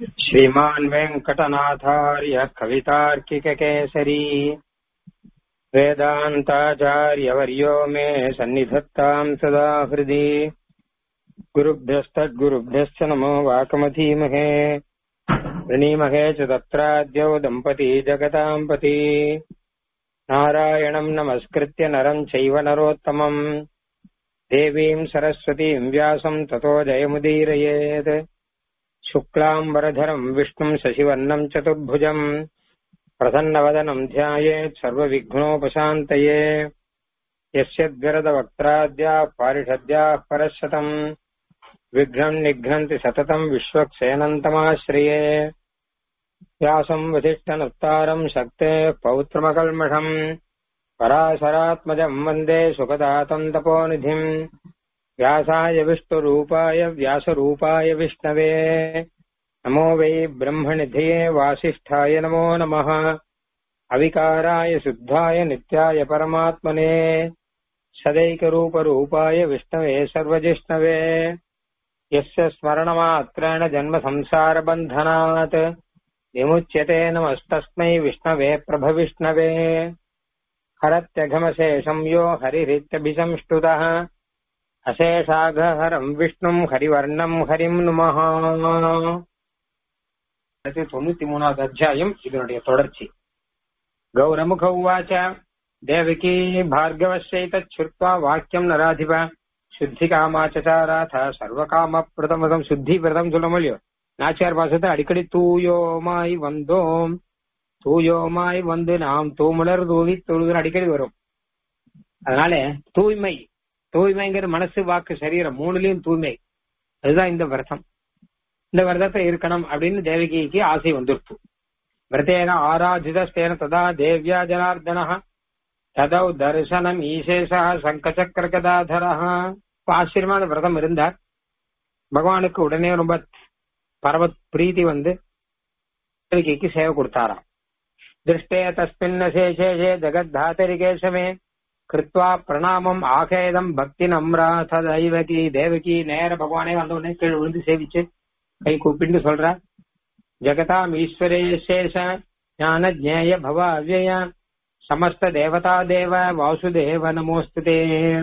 श्रीमान् वेङ्कटनाथार्य कवितार्किककेसरी वेदान्ताचार्यवर्यो मे सन्निधत्ताम् सदा हृदि गुरुभ्यस्तद्गुरुभ्यश्च नमो वाकमधीमहे प्रणीमहे च तत्राद्यौ दम्पती जगताम् पति नारायणम् नमस्कृत्य नरम् चैव नरोत्तमम् देवीम् सरस्वतीम् व्यासम् ततो जयमुदीरयेत् शुक्लाम्बरधरम् विष्णुम् शशिवर्णम् चतुर्भुजम् प्रसन्नवदनम् ध्यायेत् सर्वविघ्नोपशान्तये यस्य द्विरदवक्त्राद्याः पारिषद्याः परशतम् विघ्नम् निघ्नन्ति सततम् विश्वक्सेनन्तमाश्रिये व्यासम् वसिष्ठनत्तारम् शक्तेः पौत्रमकल्मषम् पराशरात्मजम् वन्दे सुखदातम् तपोनिधिम् व्यासाय विष्णुरूपाय व्यासरूपाय विष्णवे नमो वै ब्रह्मनिधये वासिष्ठाय नमो नमः अविकाराय शुद्धाय नित्याय परमात्मने सदैकरूपरूपाय विष्णवे सर्वजिष्णवे यस्य स्मरणमात्रेण जन्मसंसारबन्धनात् विमुच्यते नमस्तस्मै विष्णवे प्रभविष्णवे हरत्यघमशेषं यो हरिरित्यभिसंष्टुतः அசேஷாகஹரம் விஷ்ணும் ஹரிவர்ணம் ஹரிம் நுமஹ தொண்ணூத்தி மூணாவது அத்தியாயம் இதனுடைய தொடர்ச்சி கௌரமுக உவாச்ச தேவகி பார்கவசைதச்சுத்வா வாக்கியம் நராதிப சுத்தி காமாச்சாராத சர்வகாம பிரதமதம் சுத்தி விரதம் சொல்ல முடியும் நாச்சியார் பாசத்தை அடிக்கடி தூயோமாய் வந்தோம் தூயோமாய் வந்து நாம் தூமுலர் தூவி தொழுகிற அடிக்கடி வரும் அதனால தூய்மை தூய்மைங்கிற மனசு வாக்கு சரீரம் மூணுலயும் தூய்மை அதுதான் இந்த விரதம் இந்த விரதத்தை இருக்கணும் அப்படின்னு தேவகிக்கு ஆசை வந்துருச்சு விரதேன ஆராஜிதஸ்தேன ததா தேவ்யா ஜனார்தன ததௌ தரிசனம் ஈசேஷா சங்கச்சக்கர கதாதரா ஆச்சரியமான விரதம் இருந்தார் பகவானுக்கு உடனே ரொம்ப பரவத் பிரீத்தி வந்து தேவகிக்கு சேவை கொடுத்தாராம் திருஷ்டே தஸ்மின் சேஷேஷே ஜெகத்தாத்தரிகேசமே கிருத்வா பிரணாமம் ஆகேதம் பக்தி நம்ராத தெய்வகி தேவகி நேர பகவானே வந்த உடனே கீழ் விழுந்து சேவிச்சு கை கூப்பிட்டு சொல்ற ஜெகதாம் ஈஸ்வரேசேஷ ஞான ஜேய பவ அவ்யய சமஸ்த தேவதா தேவ வாசுதேவ நமோஸ்துதே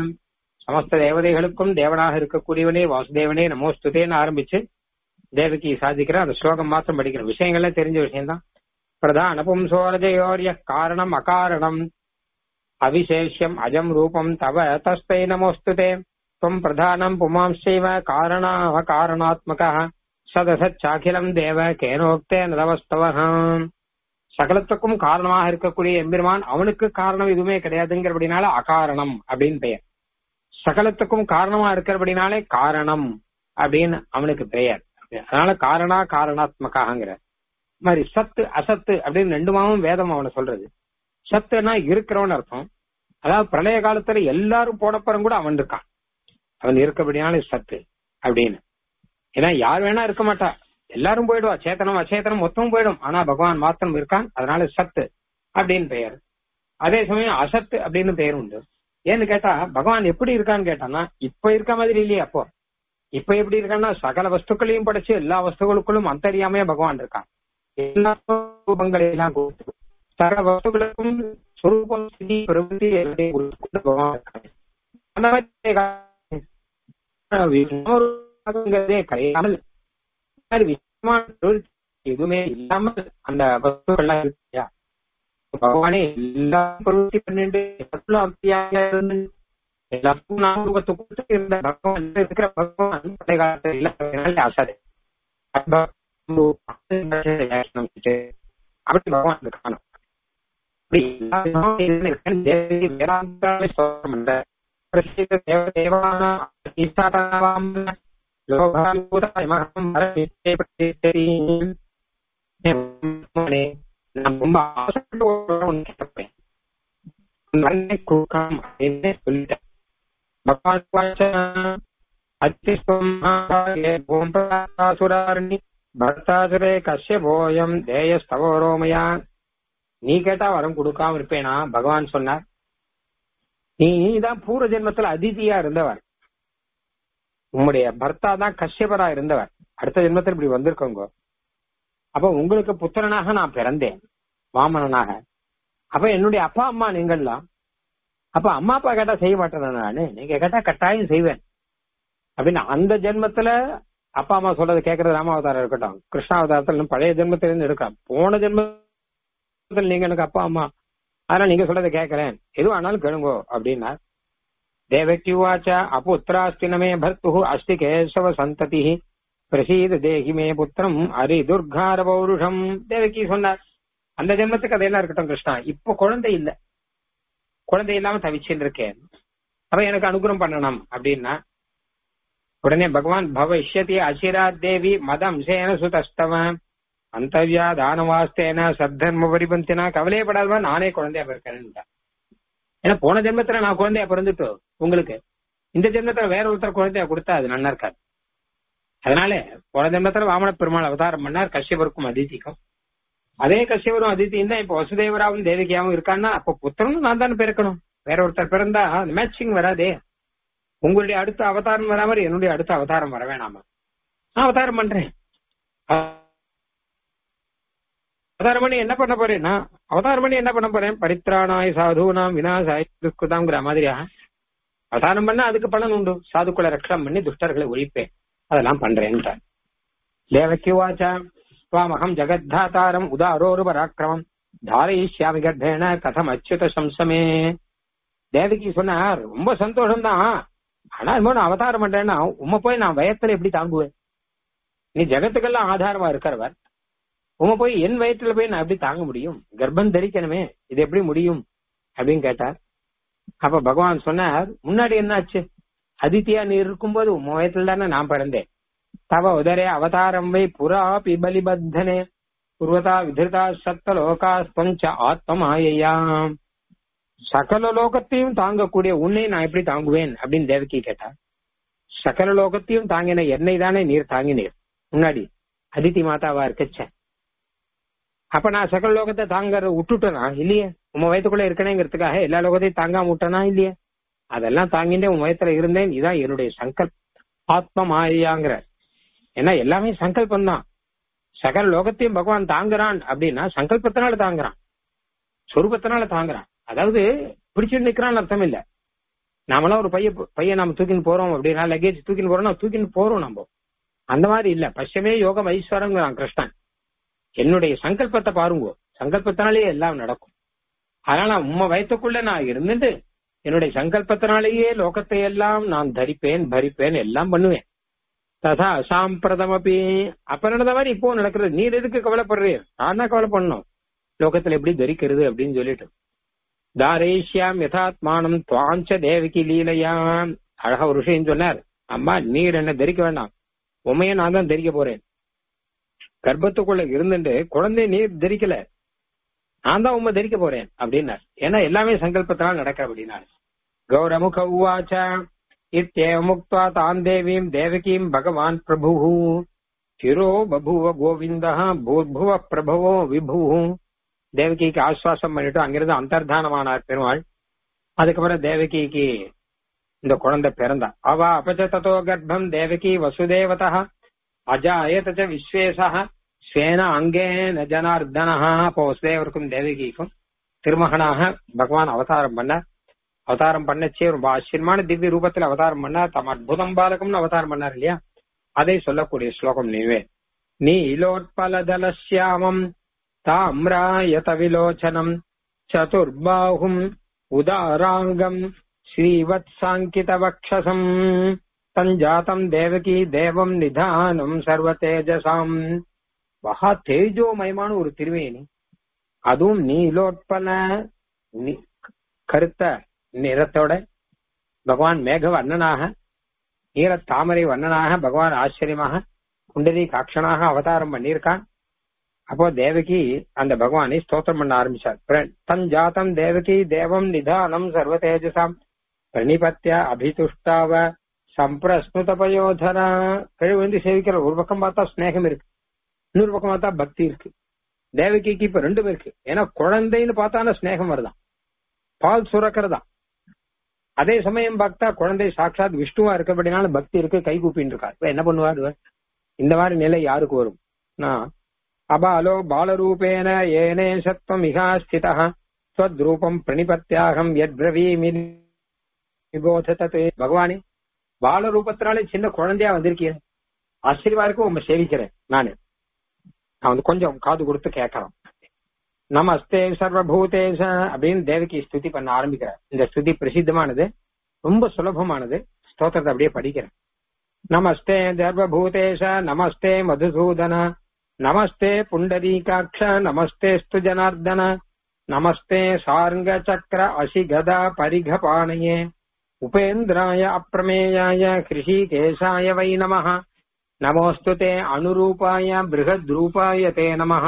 சமஸ்த தேவதைகளுக்கும் தேவனாக இருக்கக்கூடியவனே வாசுதேவனே நமோஸ்துதேன்னு ஆரம்பிச்சு தேவகி சாதிக்கிற அந்த ஸ்லோகம் மாத்திரம் படிக்கிற விஷயங்கள்லாம் தெரிஞ்ச விஷயம்தான் பிரதான பும்சோரஜயோரிய காரணம் அகாரணம் அவிசேஷ்யம் அஜம் ரூபம் தவ தஸ்தை நமோஸ்துதே त्वम् प्रधानम् पुमांश्चैव कारणाः காரணாத்மகः சதசச்சாக்கிலம் தேவ கேனோக்தேன தவஸ்தவः சகலத்துக்கும் காரணமாக இருக்கக்கூடிய எம்பெருமான் அவனுக்கு காரணம் எதுவுமே கிடையாதுங்கிறபடினால அகாரணம் அப்படின்னு பெயர் சகலத்துக்கும் காரணமா இருக்கிறபடினாலே காரணம் அப்படின்னு அவனுக்கு பெயர் அதனால காரணா காரணாத்மகாங்கிற மாதிரி சத்து அசத்து அப்படின்னு ரெண்டுமாவும் வேதம் அவனை சொல்றது சத்துனா இருக்கிறவன் அர்த்தம் அதாவது பிரளய காலத்துல எல்லாரும் போடப்பறம் கூட அவன் இருக்கான் அவன் இருக்கபடினால சத்து அப்படின்னு ஏன்னா யார் வேணா இருக்க மாட்டா எல்லாரும் போயிடுவா சேத்தனம் அச்சேத்தனம் மொத்தமும் போயிடும் ஆனா பகவான் மாத்திரம் இருக்கான் அதனால சத்து அப்படின்னு பெயர் அதே சமயம் அசத்து அப்படின்னு பெயர் உண்டு ஏன்னு கேட்டா பகவான் எப்படி இருக்கான்னு கேட்டான்னா இப்ப இருக்க மாதிரி இல்லையே அப்போ இப்ப எப்படி இருக்கான்னா சகல வஸ்துக்களையும் படைச்சு எல்லா வஸ்துகளுக்குள்ளும் அந்தரியாமையா பகவான் இருக்கான் எல்லா ரூபங்களையெல்லாம் கொடுத்து சகல வஸ்துகளுக்கும் சுரூபம் ஸ்திதி பிரபுதி பகவான் இருக்காங்க அந்த மாதிரி விஷ்ணுங்கிறதே கிடையாமல் எதுவுமே இல்லாமல் அந்த வஸ்துக்கள்லாம் இருக்கியா பகவானே எல்லாம் பிரவருத்தி பண்ணிட்டு எல்லாத்துக்கும் நாமத்தை கொடுத்து இருந்த பகவான் இருக்கிற பகவான் பழைய காலத்துல இல்ல அசாது அப்படி பகவான் காணும் வேதாந்தாலே சொல்ல பண்ற प्रसिद्ध देव देवानां லோகாயுதமகம் மரவித்தே பிரதித்தரி நான் ரொம்ப ஆசைப்பட்டு ஒன்று கேட்பேன் நன்மை கொடுக்காம என்ன சொல்லிட்டேன் பகவான் அத்திஸ்வம் பர்த்தாசுரே கஷ்யபோயம் தேயஸ்தவோரோமயா நீ கேட்டா வரம் கொடுக்காம இருப்பேனா பகவான் சொன்னார் நீ தான் பூர்வ ஜென்மத்துல அதிதியா இருந்தவர் உம்முடைய பர்த்தா தான் கஷ்யபரா இருந்தவர் அடுத்த ஜென்மத்தில் இப்படி வந்திருக்கோங்க அப்ப உங்களுக்கு புத்திரனாக நான் பிறந்தேன் வாமனனாக அப்ப என்னுடைய அப்பா அம்மா நீங்கள்லாம் அப்ப அம்மா அப்பா கேட்டா செய்ய மாட்டேன் நானு நீங்க கேட்டா கட்டாயம் செய்வேன் அப்படின்னு அந்த ஜென்மத்துல அப்பா அம்மா சொல்றது கேட்கறது ராமாவதாரம் இருக்கட்டும் கிருஷ்ணாவதாரத்துல இன்னும் பழைய ஜென்மத்துல இருந்து எடுக்கலாம் போன ஜென்மத்தில் நீங்க எனக்கு அப்பா அம்மா அதனால நீங்க சொல்றதை கேட்கறேன் எதுவும் ஆனாலும் கேளுங்கோ அப்படின்னா தேவக்கியுவாச்ச அபுத்திராஸ்தினமே பர்த்து அஸ்தி கேசவ சந்ததி பிரசீத தேகி மே புத்திரம் அரி துர்கார பௌருஷம் தேவகி சொன்னார் அந்த ஜென்மத்துக்கு அதெல்லாம் இருக்கட்டும் கிருஷ்ணா இப்போ குழந்தை இல்ல குழந்தை இல்லாம தவிச்சுன்னு இருக்கேன் அப்ப எனக்கு அனுகிரகம் பண்ணணும் அப்படின்னா உடனே பகவான் பவிஷ்யதி அசிரா தேவி மதம் சேன சுதஸ்தவ அந்தவியா தானவாஸ்தேன சத்தர்ம பரிபந்தினா கவலையப்படாதவா நானே குழந்தையா பிறக்கிறேன் ஏன்னா போன ஜென்மத்துல நான் குழந்தையா பிறந்துட்டோம் உங்களுக்கு இந்த ஜென்மத்துல வேற ஒருத்தர் குழந்தையா கொடுத்தா அது நல்லா இருக்காது அதனால போன ஜென்மத்துல வாமன பெருமாள் அவதாரம் பண்ணார் கஷ்யபருக்கும் அதிதிக்கும் அதே கஷ்யபரும் அதித்தியும் தான் இப்ப வசுதேவராவும் தேவகியாவும் இருக்கான்னா அப்ப புத்திரனும் நான் தானே பிறக்கணும் வேற ஒருத்தர் பிறந்தா அந்த மேட்சிங் வராதே உங்களுடைய அடுத்த அவதாரம் வரா மாதிரி என்னுடைய அடுத்த அவதாரம் வர வேணாமா நான் அவதாரம் பண்றேன் அவதாரம் பண்ணி என்ன பண்ண போறேன்னா அவதாரம் பண்ணி என்ன பண்ண போறேன் பரித்ராணாய் சாதுனாம் வினாசாய் துஷ்குதாங்கிற மாதிரியா அவதாரம் பண்ணா அதுக்கு பலன் உண்டு சாதுக்குள்ள ரட்சணம் பண்ணி துஷ்டர்களை ஒழிப்பேன் அதெல்லாம் பண்றேன்ட்டார் தேவக்கிவாச்சா त्वामहं जगद्धातारम् उदारोरुपराक्रमम् தாரயிஷ்யாமி கர்ப்பேண கதம் அச்சுத சம்சமே தேவகி சொன்னார் ரொம்ப சந்தோஷம் தான் ஆனா இன்னும் நான் அவதாரம் பண்றேன்னா உம்ம போய் நான் வயத்துல எப்படி தாங்குவேன் நீ ஜகத்துக்கெல்லாம் ஆதாரமா இருக்கிறவர் உம்ம போய் என் வயத்துல போய் நான் எப்படி தாங்க முடியும் கர்ப்பம் தரிக்கணுமே இது எப்படி முடியும் அப்படின்னு கேட்டார் அப்ப பகவான் சொன்னார் முன்னாடி என்னாச்சு அதித்தியா நீ இருக்கும்போது உம்ம வயத்துல தானே நான் பிறந்தேன் தவ உதரே அவதாரம் வை புரா பிபலிபத்தனே பூர்வதா விதிருதா சத்த லோகாஸ்தஞ்ச ஆத்மமாயாம் சகல லோகத்தையும் தாங்கக்கூடிய உன்னை நான் எப்படி தாங்குவேன் அப்படின்னு தேவகி கேட்டா சகல லோகத்தையும் தாங்கின என்னை தானே நீர் தாங்கினீர் முன்னாடி அதித்தி மாதாவா இருக்கச்ச அப்ப நான் சகல லோகத்தை தாங்க விட்டுட்டேனா இல்லையே உன் வயத்துக்குள்ள இருக்கணேங்கிறதுக்காக எல்லா லோகத்தையும் தாங்காம விட்டனா இல்லையே அதெல்லாம் தாங்கிட்டே உன் வயத்துல இருந்தேன் இதான் என்னுடைய சங்கல்ப் ஆத்ம மாயாங்கிற ஏன்னா எல்லாமே சங்கல்பம் தான் சகல லோகத்தையும் பகவான் தாங்குறான் அப்படின்னா சங்கல்பத்தினால தாங்குறான் சொரூபத்தினால தாங்குறான் அதாவது பிடிச்சிட்டு நிக்கிறான்னு அர்த்தம் இல்ல நாமெல்லாம் ஒரு பைய பையன் நாம தூக்கின்னு போறோம் அப்படின்னா லக்கேஜ் தூக்கின்னு போறோம்னா தூக்கின்னு போறோம் நம்ம அந்த மாதிரி இல்ல பட்சமே யோகம் ஐஸ்வரங்கிறான் கிருஷ்ணன் என்னுடைய சங்கல்பத்தை பாருங்க சங்கல்பத்தினாலேயே எல்லாம் நடக்கும் அதனால உம்ம வயத்துக்குள்ள நான் இருந்துட்டு என்னுடைய சங்கல்பத்தினாலேயே லோகத்தை எல்லாம் நான் தரிப்பேன் பரிப்பேன் எல்லாம் பண்ணுவேன் ததா சாம்பிரதமபி அப்ப நடந்த மாதிரி இப்போ நடக்கிறது நீர் எதுக்கு கவலைப்படுறீர் நான் தான் கவலை பண்ணணும் லோகத்துல எப்படி தரிக்கிறது அப்படின்னு சொல்லிட்டு தாரேஷ்யாம் யதாத்மானம் துவாஞ்ச தேவகி லீலையாம் அழகா ஒரு விஷயம் சொன்னார் அம்மா நீர் என்ன தரிக்க வேண்டாம் உண்மைய நான் தான் தரிக்க போறேன் கர்ப்பத்துக்குள்ள இருந்துட்டு குழந்தை நீர் தரிக்கல நான் தான் உண்மை தரிக்க போறேன் அப்படின்னார் ஏன்னா எல்லாமே சங்கல்பத்தினால் நடக்க அப்படின்னாரு கௌரமுக உவாச்ச இத்தேவ முக்தா தாம் தேவீம் தேவகீம் பகவான் பிரபு சிரோ பபுவ கோவிந்தா பூர்புவ பிரபவோ விபு தேவகிக்கு ஆஸ்வாசம் பண்ணிட்டு அங்கிருந்து அந்தர்தானமானார் பெருமாள் அதுக்கப்புறம் தேவகிக்கு இந்த குழந்தை பிறந்தா அவ அபச்சதோ கர்ப்பம் தேவகி வசுதேவதா அஜாயத விஸ்வேசா ஸ்வேன அங்கேன ஜனார்தனஹா அப்போ வசுதேவருக்கும் தேவகிக்கும் திருமகனாக பகவான் அவதாரம் பண்ண அவதாரம் பண்ணச்சே ரொம்ப ஆச்சரியமான திவ்ய ரூபத்தில் அவதாரம் பண்ணார் தம் அற்புதம் பாலகம்னு அவதாரம் பண்ணார் இல்லையா அதை சொல்லக்கூடிய ஸ்லோகம் நீவே நீலோத்பலதலசியாமம் தாம்ராயத விலோச்சனம் சதுர்பாஹும் உதாராங்கம் ஸ்ரீவத்சாங்கித வக்ஷசம் தஞ்சாத்தம் தேவகி தேவம் நிதானம் சர்வ தேஜசாம் மகா தேஜோமயமான ஒரு திருவேணி அதுவும் நீலோட்பல நி- கருத்த நிறத்தோட பகவான் மேக வண்ணனாக நீல தாமரை வண்ணனாக பகவான் ஆச்சரியமாக குண்டலி காட்சனாக அவதாரம் பண்ணியிருக்கான் அப்போ தேவகி அந்த பகவானை ஸ்தோத்திரம் பண்ண ஆரம்பிச்சார் பிர- தஞ்சாத்தம் தேவகி தேவம் நிதானம் சர்வ தேஜசாம் பிரணிபத்திய அபிதுஷ்டாவ சம்பிரஸ்னுத பயோதரா கழிவு வந்து சேவிக்கிற ஒரு பக்கம் பார்த்தா ஸ்நேகம் இருக்கு இன்னொரு பக்கம் பார்த்தா பக்தி இருக்கு தேவகிக்கு இப்ப ரெண்டும் இருக்கு ஏன்னா குழந்தைன்னு பார்த்தான ஸ்நேகம் வருதான் பால் சுரக்கிறதா அதே சமயம் பார்த்தா குழந்தை சாட்சாத் விஷ்ணுவா இருக்கபடினால பக்தி இருக்கு கை கூப்பின்னு இருக்கா இப்ப என்ன பண்ணுவார் இவர்? இந்த மாதிரி நிலை யாருக்கு வரும் நான் அபாலோ பாலரூபேன ஏனே சத்வமிகா ஸ்திதः ஸ்வத்ரூபம் பிரணிபத்தியாகம் யத்ரவீமி நிபோத தத் பகவானே பால ரூபத்தினாலே சின்ன குழந்தையா வந்திருக்கீங்க ஆச்சரியமா இருக்கும் உங்க சேவிக்கிறேன் நானு நான் வந்து கொஞ்சம் காது கொடுத்து கேட்கறோம் நமஸ்தே சர்வபூதேச அப்படின்னு தேவகி ஸ்துதி பண்ண ஆரம்பிக்கிறார் இந்த ஸ்துதி பிரசித்தமானது ரொம்ப சுலபமானது ஸ்தோத்திரத்தை அப்படியே படிக்கிறேன் நமஸ்தே சர்வபூதேஷ நமஸ்தே மதுசூதன நமஸ்தே புண்டரீகாட்ச நமஸ்தேஸ்து ஜனார்தன நமஸ்தே சார்ங்க சக்கர அசிகதா பரிகபாணயே உபேந்திராய அப்பிரமேயாய ஹிருஷிகேசாய வை நமः நமோऽस्तु ते अनुरूपाय बृहद्रूपाय ते नमः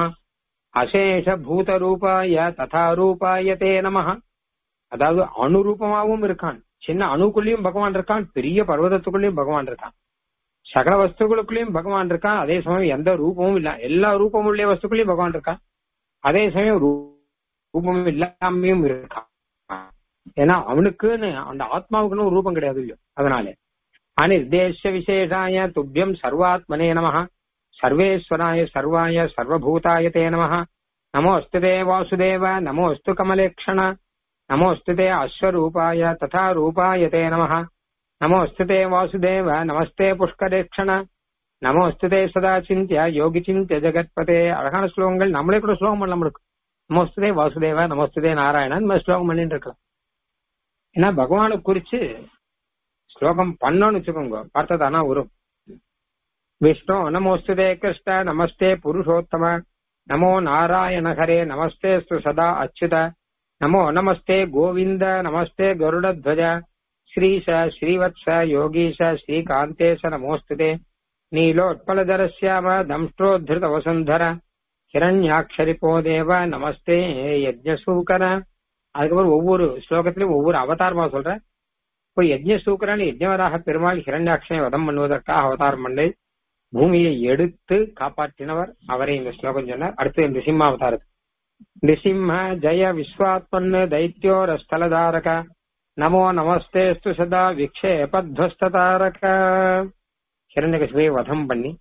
அசேஷபூதரூபாய ததா ரூபாய தே நமः அதாவது அணுரூபமாகவும் இருக்கான் சின்ன அணுக்குள்ளேயும் பகவான் இருக்கான் பெரிய பர்வதத்துக்குள்ளேயும் பகவான் இருக்கான் சகல வஸ்துக்களுக்குள்ளேயும் பகவான் இருக்கான் அதே சமயம் எந்த ரூபமும் இல்ல எல்லா ரூபமும் உள்ள வஸ்துக்குள்ளேயும் பகவான் இருக்கான் அதே சமயம் ரூபமும் இல்லாமையும் இருக்கான் ஏன்னா அவனுக்குன்னு அந்த ஆத்மாவுக்குன்னு ஒரு ரூபம் கிடையாது இல்லையோ அதனால அனிர்தேஷ விசேஷாய துப்பியம் சர்வாத்மனே நம சர்வேஸ்வராய சர்வாய சர்வபூதாய தே நம நமோஸ்து தே வாசுதேவ நமோஸ்து கமலேக்ஷண நமோஸ்து தே அஸ்வரூபாய ததா ரூபாய தே நம நமோஸ்து தே வாசுதேவ நமஸ்தே புஷ்கரேக்ஷண நமோஸ்து தே சதா சிந்திய யோகி சிந்திய ஜெகத்பதே அழகான ஸ்லோகங்கள் நம்மளே கூட ஸ்லோகம் பண்ணலாம் நம்மளுக்கு நமோஸ்துதே வாசுதேவ நமோஸ்துதே நாராயணன் நம்ம ஸ்லோகம் பண்ணிட்டு இருக்கலாம் ஏன்னா பகவானை குறிச்சு ஸ்லோகம் பண்ணோம்னு வச்சுக்கோங்க பார்த்ததானா வரும் விஷ்ணு நமோஸ்துதே கிருஷ்ண நமஸ்தே புருஷோத்தம நமோ நாராயண ஹரே நமஸ்தே சதா அச்சுத நமோ நமஸ்தே கோவிந்த நமஸ்தே கருடத்வஜ ஸ்ரீச ஸ்ரீவத்ச யோகீச ஸ்ரீகாந்தேச நமோஸ்துதே நீலோத்பலதரஸ்யாம தம்ஷ்டோத்ருத வசுந்தர ஹிரண்யாட்சரிப்போ தேவ நமஸ்தே யஜ்ஞசூகர அதுக்கப்புறம் ஒவ்வொரு ஸ்லோகத்திலும் ஒவ்வொரு அவதாரமா சொல்றேன் இப்போ யஜ்ஞசூக்கரன் யஜ்ஞவராக பெருமாள் ஹிரண்யாட்சனை வதம் பண்ணுவதற்காக அவதாரம் பண்ணி பூமியை எடுத்து காப்பாற்றினவர் அவரை இந்த ஸ்லோகம் சொன்னார் அடுத்து நிசிம்ம அவதாரத்து நிசிம்ம ஜெய விஸ்வாத்மன் தைத்யோர ஸ்தலதாரக நமோ நமஸ்தேஸ்து சதா விக்ஷேபத்வஸ்ததாரக ஹிரண்யகசிபையை வதம் பண்ணி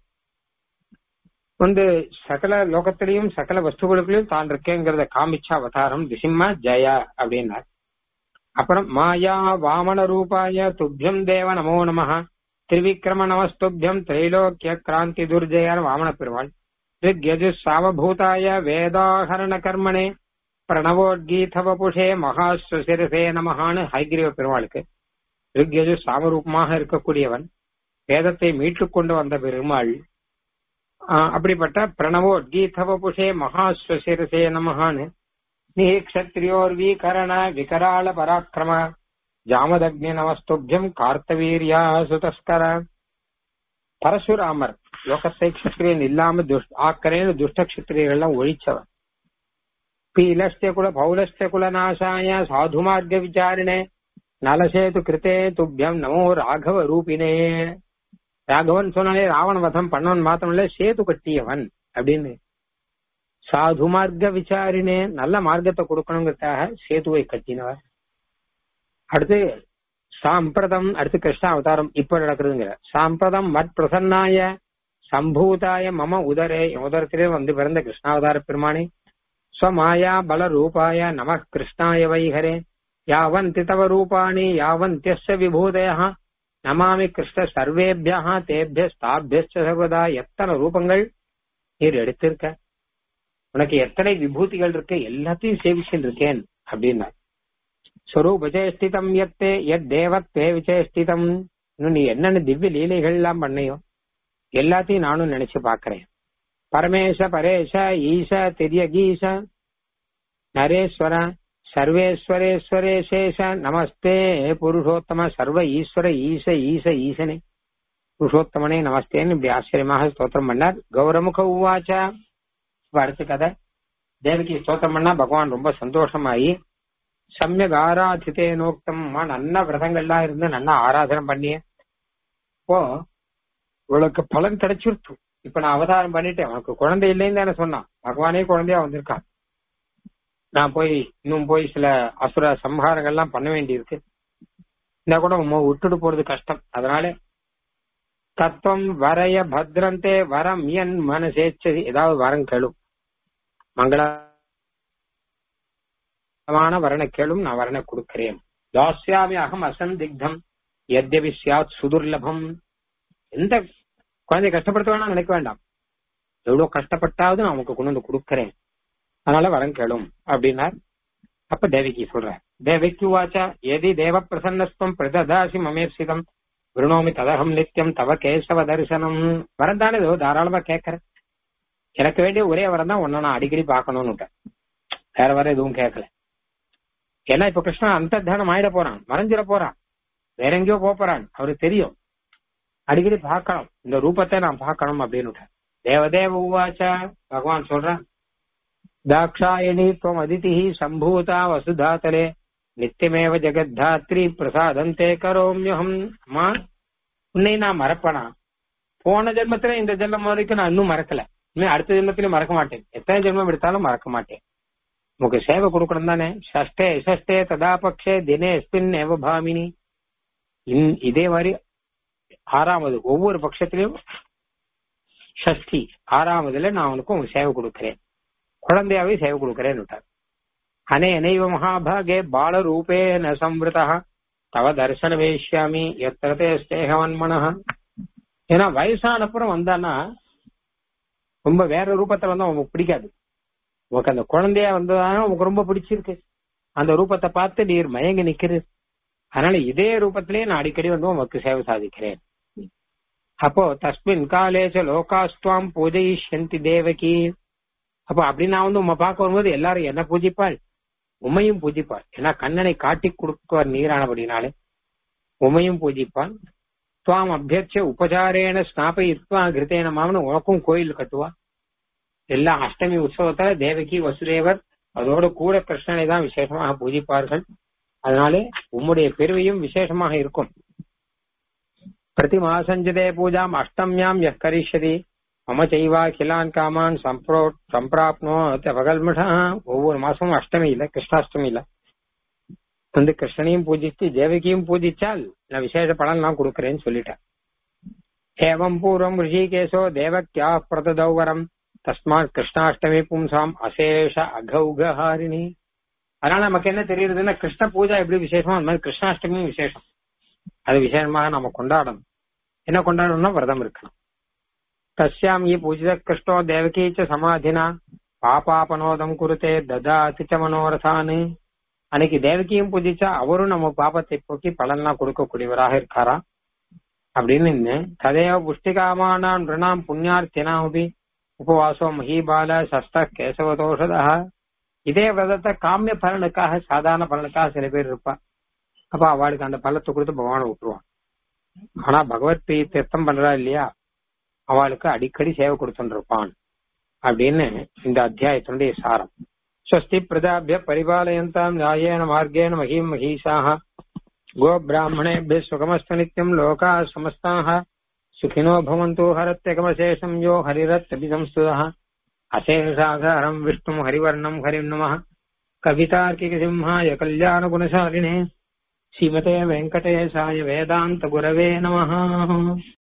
வந்து சகல லோகத்திலையும் சகல வஸ்துகளுக்குள்ளயும் தான் இருக்கேங்கிறத காமிச்ச அவதாரம் திசிம்ம ஜெய அப்படின்னார் அப்புறம் மாயா வாமன ரூபாய துப்பியம் தேவ நமோ நம திரிவிக்ரம நமஸ்துபியம் திரைலோக்கிய கிராந்தி துர்ஜயார் வாமன பெருமாள் ரிக்யஜு சாவபூதாய வேதாகரண கர்மனே பிரணவோத்கீதவபுஷே மகாஸ்வசிரசே நமகான்னு ஹைகிரீவ பெருமாளுக்கு ரிக்யஜு சாமரூபமாக இருக்கக்கூடியவன் வேதத்தை மீட்டுக் கொண்டு வந்த பெருமாள் அப்படிப்பட்ட பிரணவோத்கீதவபுஷே மகாஸ்வசிரசே நமகான்னு நிக்ஷத்ரியோர்வீகரண விகராள பராக்கிரம ஜாமதக்னி நமஸ்துபியம் கார்த்தவீரியா சுதஸ்கர பரசுராமர் லோகத்தை கஷத்திரியன் இல்லாம ஆக்கரேன்னு துஷ்ட கஷத்திரியர்கள்லாம் ஒழிச்சவன் பீலஸ்ய குல பௌலஸ்ய குல நாசாய சாது மார்க்க விசாரிணே நலசேது கிருத்தே துப்பியம் நமோ ராகவ ரூபினே ராகவன் சொன்னாலே ராவண வதம் பண்ணவன் மாத்திரம் இல்ல சேது கட்டியவன் அப்படின்னு சாது மார்க்க விசாரினே நல்ல மார்க்கத்தை கொடுக்கணுங்கிறதுக்காக சேதுவை கட்டினவர் அடுத்து சாம்பிரதம் அடுத்து கிருஷ்ண அவதாரம் இப்ப நடக்குதுங்கிற சாம்பிரதம் மத் பிரசன்னாய சம்பூதாய மம உதரே உதரத்திலே வந்து பிறந்த கிருஷ்ணாவதார பெருமானே ஸ்வமாயா பல ரூபாய நம கிருஷ்ணாய வைஹரே யாவந்தி தவ ரூபாணி யாவந்தியஸ்ய விபூதய நமாமி கிருஷ்ண சர்வேபியா தேபிய ஸ்தாபியஸ்ச சர்வதா எத்தனை ரூபங்கள் நீர் எடுத்திருக்க உனக்கு எத்தனை விபூதிகள் இருக்கு எல்லாத்தையும் சேவிச்சுட்டு இருக்கேன் அப்படின்னா ஸ்வரூபஜேஷ்டிதம் எத்தே எத் தேவத்தே விஜேஷ்டிதம் இன்னும் நீ என்னென்ன திவ்ய லீலைகள் எல்லாம் பண்ணையோ எல்லாத்தையும் நானும் நினைச்சு பாக்குறேன் பரமேச பரேஷ ஈச திரியகீச நரேஸ்வர சர்வேஸ்வரேஸ்வரேசேஷ நமஸ்தே புருஷோத்தம சர்வ ஈஸ்வர ஈச ஈச ஈசனே புருஷோத்தமனே நமஸ்தேன்னு இப்படி ஆச்சரியமாக ஸ்தோத்திரம் பண்ணார் கௌரமுக உவாச்ச இப்ப அடுத்த கதை தேவகி ஸ்தோத்திரம் பண்ணா பகவான் ரொம்ப சந்தோஷமாயி சமயக் ஆராதித்தே நோக்தம் நல்ல விரதங்கள்லாம் இருந்து நல்லா ஆராதனை பண்ணிய இப்போ இவளுக்கு பலன் கிடைச்சிருச்சு இப்ப நான் அவதாரம் பண்ணிட்டேன் உனக்கு குழந்தை இல்லைன்னு தானே சொன்னான் பகவானே குழந்தையா வந்திருக்கான் நான் போய் இன்னும் போய் சில அசுர சம்ஹாரங்கள்லாம் பண்ண வேண்டியிருக்கு இந்த கூட உம்மை விட்டுட்டு போறது கஷ்டம் அதனால தத்துவம் வரைய பத்ரந்தே வரம் என் மனசேச்சதி ஏதாவது வரம் கேளும் மங்களமான வரண கேளும் நான் வரண கொடுக்கிறேன் தாஸ்யாமி அகம் அசந்திக்தம் எத்யபி சியாத் சுதுர்லபம் எந்த குழந்தை கஷ்டப்படுத்த வேணாம் நினைக்க வேண்டாம் எவ்வளவு கஷ்டப்பட்டாவது நான் உனக்கு கொண்டு வந்து கொடுக்கிறேன் அதனால வரம் கேளும் அப்படின்னார் அப்ப தேவிக்கு சொல்ற தேவிக்கு வாச்சா எதி தேவ பிரசன்னஸ்தம் பிரததாசி மமேர்சிதம் விருணோமி ததகம் நித்தியம் தவ கேசவ தரிசனம் வரம் தானே ஏதோ தாராளமா கேட்கறேன் எனக்கு வேண்டிய ஒரே வரம் தான் உன்னை நான் அடிக்கடி பார்க்கணும்னு விட்டேன் வேற வர எதுவும் கேட்கல ஏன்னா இப்ப கிருஷ்ணன் அந்தர்தானம் ஆயிட போறான் மறைஞ்சிட போறான் வேற எங்கேயோ போக போறான் அவருக்கு தெரியும் அடிக்கடி பார்க்கணும் இந்த ரூபத்தை நான் பார்க்கணும் அப்படின்னு விட்டேன் தேவதேவ உவாச்சா பகவான் சொல்றான் தாட்சாயணி துவம் அதிதி சம்பூதா வசுதாதலே நித்தியமேவ ஜெகத்தாத்ரி பிரசாதந்தே கரோம்யகம் அம்மா உன்னை நான் மறப்பனா போன ஜென்மத்துல இந்த ஜென்மம் வரைக்கும் நான் இன்னும் மறக்கல இன்னும் அடுத்த ஜென்மத்திலும் மறக்க மாட்டேன் எத்தனை ஜென்மம் எடுத்தாலும் மறக்க மாட்டேன் உனக்கு சேவை கொடுக்கணும் தானே ஷஷ்டே ஷஷ்டே ததா பக்ஷே தினே எஸ்மின் ஏவ பாமினி இன்- இதே மாதிரி ஆறாவது ஒவ்வொரு பட்சத்திலையும் ஷஷ்டி ஆறாவதுல நான் உனக்கு உங்க சேவை கொடுக்கிறேன் குழந்தையாவே சேவை கொடுக்கிறேன்னு விட்டார் அனே நைவ மகாபாகே பாலரூபேன சம்வృత தவ தரிசன வேஷ்யாமி எத்தரதே ஸ்நேகவன்மனः ஏன்னா வயசான அப்புறம் வந்தானா ரொம்ப வேற ரூபத்துல வந்தா உனக்கு பிடிக்காது உனக்கு அந்த குழந்தையா வந்ததான உனக்கு ரொம்ப பிடிச்சிருக்கு அந்த ரூபத்தை பார்த்து நீர் மயங்கி நிக்கிறது அதனால இதே ரூபத்திலேயே நான் அடிக்கடி வந்து உனக்கு சேவை சாதிக்கிறேன் அப்போ தஸ்மின் காலேச்ச லோகாஸ்துவாம் பூஜயிஷ்யந்தி தேவகி அப்போ அப்படி நான் வந்து உம்மை பார்க்க வரும்போது எல்லாரும் என்ன பூஜிப்பாள் உம்மையும் பூஜிப்பாள் ஏன்னா கண்ணனை காட்டி கொடுக்குவார் நீரானபடினாலே உம்மையும் பூஜிப்பான் துவாம் அபியட்ச உபசாரேன ஸ்நாபயித்வா கிருத்தேன மாமனு உனக்கும் கோயில் கட்டுவா எல்லா அஷ்டமி உற்சவத்துல தேவகி வசுதேவர் அதோட கூட கிருஷ்ணனை தான் விசேஷமாக பூஜிப்பார்கள் அதனாலே உம்முடைய பெருமையும் விசேஷமாக இருக்கும் பிரதிமாசஞ்சதே பூஜாம் அஷ்டம்யாம் யக் கரிஷ்யதி மம செய்வா கிலான் காமான் சம்ப்ரோ சம்பிராப்னோ பகல்மிடா ஒவ்வொரு மாசமும் அஷ்டமியில கிருஷ்ணாஷ்டமியில வந்து கிருஷ்ணனையும் பூஜிச்சு தேவகியும் பூஜிச்சால் நான் விசேஷ பலன் நான் கொடுக்கறேன்னு சொல்லிட்டேன் ஏவம் பூர்வம் ரிஷிகேசோ தேவக்யா பிரததௌவரம் தஸ்மாத் கிருஷ்ணாஷ்டமி பும்சாம் அசேஷ அகௌகஹாரிணி அதனால நமக்கு என்ன தெரியுதுன்னா கிருஷ்ண பூஜா எப்படி விசேஷமோ அந்த மாதிரி கிருஷ்ணாஷ்டமியும் விசேஷம் அது விசேஷமாக நம்ம கொண்டாடணும் என்ன கொண்டாடணும்னா விரதம் இருக்கணும் தஸ்யாம் ஈ பூஜித கிருஷ்ணோ தேவகீ ச சமாதினா பாபாபனோதம் குருத்தே ததாதி ச மனோரசானு அன்னைக்கு தேவகியும் பூஜிச்சா அவரும் நம்ம பாபத்தை போக்கி பலன்லாம் கொடுக்கக்கூடியவராக இருக்காரா அப்படின்னு ததேவ புஷ்டிகாமானாம் நிருணாம் புண்ணியார்த்தினாமபி உபவாசோ மஹீபால சஸ்த கேசவதோஷதா இதே விரதத்தை காமிய பலனுக்காக சாதாரண பலனுக்காக சில பேர் இருப்பா அப்ப அவளுக்கு அந்த பலத்தை கொடுத்து பகவானை விட்டுருவான் ஆனா பகவத் பிரீ தீர்த்தம் பண்றா இல்லையா அவளுக்கு அடிக்கடி சேவை கொடுத்துட்டு இருப்பான் அப்படின்னு இந்த அத்தியாயத்தினுடைய சாரம் ஸ்வஸ்தி பிரதாபிய பரிபாலயந்தாம் நியாயேன மார்கேண மகீம் மகீஷாக கோ பிராமணேபிய சுகமஸ்து நித்யம் லோகா சமஸ்தாக சுகினோ பவந்து ஹரத்யகமசேஷம் யோ ஹரிரத்யபி சம்ஸ்துதः அசேஷாகாரம் விஷ்ணும் ஹரிவர்ணம் ஹரிம் நமः கவிதார்க்கிக சிம்ஹாய கல்யாண குணசாலினே ஸ்ரீமதே வெங்கடேசாய வேதாந்த குரவே நமः